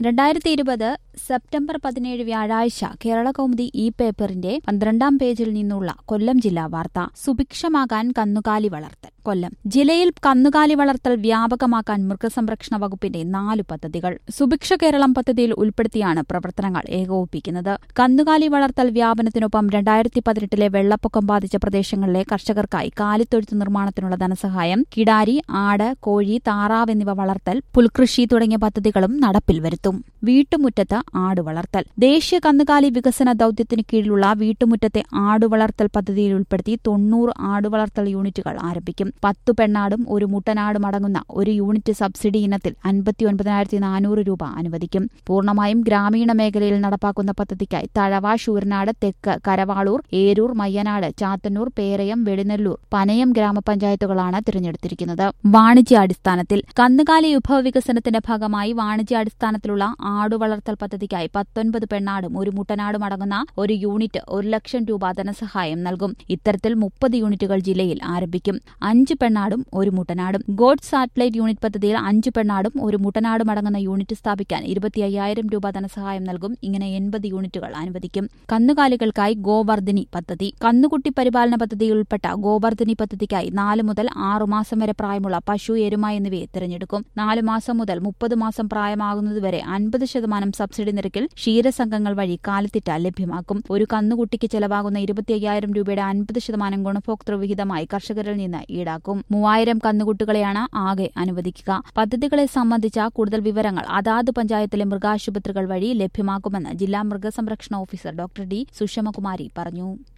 രണ്ടായിരത്തി ഇരുപത് സെപ്റ്റംബർ പതിനേഴ് വ്യാഴാഴ്ച കേരള കൗമുദി ഇ പേപ്പറിന്റെ പന്ത്രണ്ടാം പേജിൽ നിന്നുള്ള കൊല്ലം ജില്ലാ വാർത്ത സുഭിക്ഷമാകാൻ കന്നുകാലി വളർത്തൽ കൊല്ലം ജില്ലയിൽ കന്നുകാലി വളർത്തൽ വ്യാപകമാക്കാൻ മൃഗസംരക്ഷണ വകുപ്പിന്റെ നാല് പദ്ധതികൾ സുഭിക്ഷ കേരളം പദ്ധതിയിൽ ഉൾപ്പെടുത്തിയാണ് പ്രവർത്തനങ്ങൾ ഏകോപിപ്പിക്കുന്നത് കന്നുകാലി വളർത്തൽ വ്യാപനത്തിനൊപ്പം രണ്ടായിരത്തി പതിനെട്ടിലെ വെള്ളപ്പൊക്കം ബാധിച്ച പ്രദേശങ്ങളിലെ കർഷകർക്കായി കാലിത്തൊഴുത്ത് നിർമ്മാണത്തിനുള്ള ധനസഹായം കിടാരി ആട് കോഴി താറാവ് എന്നിവ വളർത്തൽ പുൽകൃഷി തുടങ്ങിയ പദ്ധതികളും നടപ്പിൽ വരുത്തും വീട്ടുമുറ്റത്ത് ആട് വളർത്തൽ ദേശീയ കന്നുകാലി വികസന ദൌത്യത്തിന് കീഴിലുള്ള വീട്ടുമുറ്റത്തെ ആടുവളർത്തൽ പദ്ധതിയിൽ ഉൾപ്പെടുത്തി തൊണ്ണൂറ് ആടുവളർത്തൽ യൂണിറ്റുകൾ ആരംഭിക്കും പത്തു പെണ്ണാടും ഒരു മുട്ടനാടും അടങ്ങുന്ന ഒരു യൂണിറ്റ് സബ്സിഡി ഇനത്തിൽ അൻപത്തിയൊൻപതിനായിരത്തി നാനൂറ് രൂപ അനുവദിക്കും പൂർണ്ണമായും ഗ്രാമീണ മേഖലയിൽ നടപ്പാക്കുന്ന പദ്ധതിക്കായി തഴവ ശൂരനാട് തെക്ക് കരവാളൂർ ഏരൂർ മയ്യനാട് ചാത്തന്നൂർ പേരയം വെടിനെല്ലൂർ പനയം ഗ്രാമപഞ്ചായത്തുകളാണ് തിരഞ്ഞെടുത്തിരിക്കുന്നത് വാണിജ്യാടിസ്ഥാനത്തിൽ കന്നുകാലി വിഭവ വികസനത്തിന്റെ ഭാഗമായി വാണിജ്യാടിസ്ഥാനത്തിലുള്ള ആടുവളർത്തൽ പദ്ധതിക്കായി പത്തൊൻപത് പെണ്ണാടും ഒരു മുട്ടനാടും അടങ്ങുന്ന ഒരു യൂണിറ്റ് ഒരു ലക്ഷം രൂപ ധനസഹായം നൽകും ഇത്തരത്തിൽ മുപ്പത് യൂണിറ്റുകൾ ജില്ലയിൽ ആരംഭിക്കും അഞ്ച് പെണ്ണാടും ഒരു മുട്ടനാടും ഗോഡ് സാറ്റലൈറ്റ് യൂണിറ്റ് പദ്ധതിയിൽ അഞ്ച് പെണ്ണാടും ഒരു മുട്ടനാടും അടങ്ങുന്ന യൂണിറ്റ് സ്ഥാപിക്കാൻ ഇരുപത്തി അയ്യായിരം രൂപ ധനസഹായം നൽകും ഇങ്ങനെ എൺപത് യൂണിറ്റുകൾ അനുവദിക്കും കന്നുകാലികൾക്കായി ഗോവർദ്ധിനി പദ്ധതി കന്നുകുട്ടി പരിപാലന പദ്ധതിയിൽ ഉൾപ്പെട്ട ഗോവർദ്ധിനി പദ്ധതിക്കായി നാല് മുതൽ ആറു മാസം വരെ പ്രായമുള്ള പശു എരുമ എന്നിവയെ തിരഞ്ഞെടുക്കും നാല് മാസം മുതൽ മുപ്പത് മാസം പ്രായമാകുന്നതുവരെ അൻപത് ശതമാനം സബ്സിഡി നിരക്കിൽ ക്ഷീരസംഘങ്ങൾ വഴി കാലിത്തിറ്റ ലഭ്യമാക്കും ഒരു കന്നുകുട്ടിക്ക് ചെലവാകുന്ന ഇരുപത്തി അയ്യായിരം രൂപയുടെ അൻപത് ശതമാനം ഗുണഭോക്തൃ വിഹിതമായി കർഷകരിൽ നിന്ന് ഈടാക്കും മൂവായിരം കന്നുകുട്ടികളെയാണ് ആകെ അനുവദിക്കുക പദ്ധതികളെ സംബന്ധിച്ച കൂടുതൽ വിവരങ്ങൾ അതാത് പഞ്ചായത്തിലെ മൃഗാശുപത്രികൾ വഴി ലഭ്യമാക്കുമെന്ന് ജില്ലാ മൃഗസംരക്ഷണ ഓഫീസർ ഡോക്ടർ ഡി സുഷമകുമാരി പറഞ്ഞു